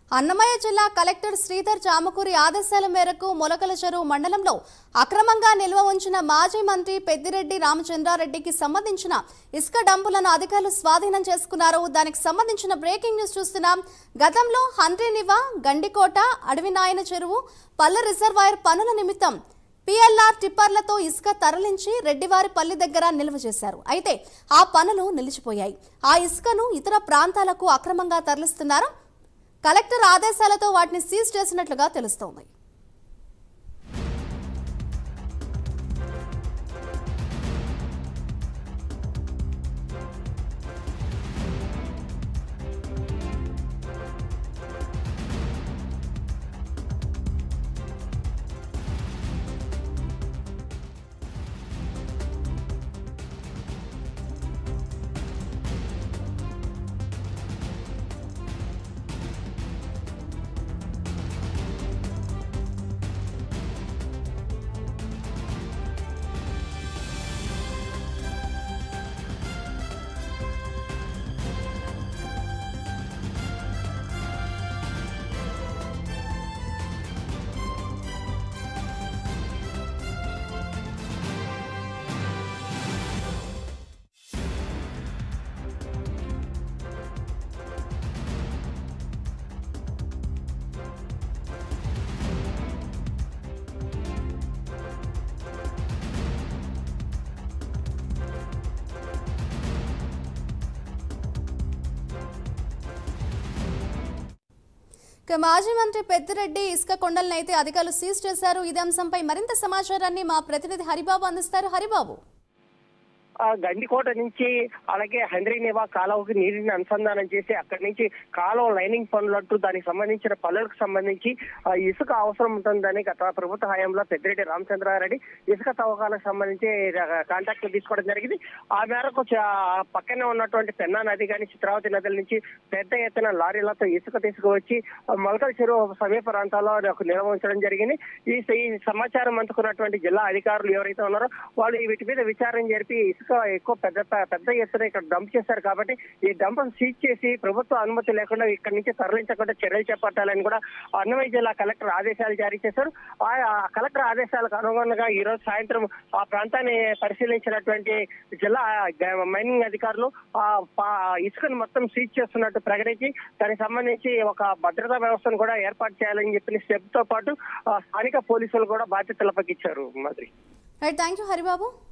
అన్నమయ్య జిల్లా కలెక్టర్ శ్రీధర్ చామకూరి ఆదేశాల మేరకు మొలకల చెరువు మండలంలో అక్రమంగా నిల్వ ఉంచిన మాజీ మంత్రి పెద్దిరెడ్డి రామచంద్రారెడ్డికి సంబంధించిన ఇసుక డంపులను అధికారులు స్వాధీనం చేసుకున్నారు దానికి సంబంధించిన బ్రేకింగ్ న్యూస్ చూస్తున్నాం గతంలో హండ్రీనివా గండికోట అడవినాయన చెరువు పల్లె రిజర్వాయర్ పనుల నిమిత్తం పిఎల్ఆర్ టిప్పర్లతో ఇసుక తరలించి రెడ్డివారిపల్లి దగ్గర నిల్వ చేశారు అయితే ఆ పనులు నిలిచిపోయాయి ఆ ఇసుకను ఇతర ప్రాంతాలకు అక్రమంగా తరలిస్తున్నారు కలెక్టర్ ఆదేశాలతో వాటిని సీజ్ చేసినట్లుగా తెలుస్తోంది ఇక మాజీ మంత్రి పెద్దిరెడ్డి ఇసుక కొండలను అయితే అధికారులు సీజ్ చేశారు ఇదే అంశంపై మరింత సమాచారాన్ని మా ప్రతినిధి హరిబాబు అందిస్తారు హరిబాబు ఆ గండికోట నుంచి అలాగే హంద్రీనివా కాలువకి నీటిని అనుసంధానం చేసి అక్కడి నుంచి కాలువ లైనింగ్ పనులంటూ దానికి సంబంధించిన పనులకు సంబంధించి ఆ ఇసుక అవసరం ఉంటుందని గత ప్రభుత్వ హయాంలో పెద్దిరెడ్డి రామచంద్రారెడ్డి ఇసుక తవ్వకాలకు సంబంధించి కాంటాక్ట్లు తీసుకోవడం జరిగింది ఆ మేరకు చ- ఆ పక్కనే ఉన్నటువంటి పెన్నా నది కానీ చిత్రావతి నదుల నుంచి పెద్ద ఎత్తున లారీలతో ఇసుక తీసుకువచ్చి ఆ మొలకల చెరువు సమీప ప్రాంతాల్లో ఒక నిల్వ ఉంచడం జరిగింది ఈ ఈ సమాచారం అందుకున్నటువంటి జిల్లా అధికారులు ఎవరైతే ఉన్నారో వాళ్ళు ఈ వీటి మీద విచారణ జరిపి ఇసుక ఎక్కువ పెద్ద పెద్ద ఎత్తున ఇక్కడ డంప్ చేశారు కాబట్టి ఈ డంప్ సీజ్ చేసి ప్రభుత్వ అనుమతి లేకుండా ఇక్కడ నుంచి తరలించకుండా చర్యలు చేపట్టాలని కూడా అన్నమయ్య జిల్లా కలెక్టర్ ఆదేశాలు జారీ చేశారు ఆ ఆ కలెక్టర్ ఆదేశాలకు అనుగుణంగా ఈ రోజు సాయంత్రం ఆ ప్రాంతాన్ని పరిశీలించినటువంటి జిల్లా గ- మైనింగ్ అధికారులు ఆ పా- ఇసుకను మొత్తం సీజ్ చేస్తున్నట్టు ప్రకటించి దానికి సంబంధించి ఒక భద్రతా వ్యవస్థను కూడా ఏర్పాటు చేయాలని చెప్పిన స్టెప్ తో పాటు ఆ స్థానిక పోలీసులు కూడా బాధ్యతలు అప్పగించారు మంత్రి రైట్ థ్యాంక్ యూ హరిబాబు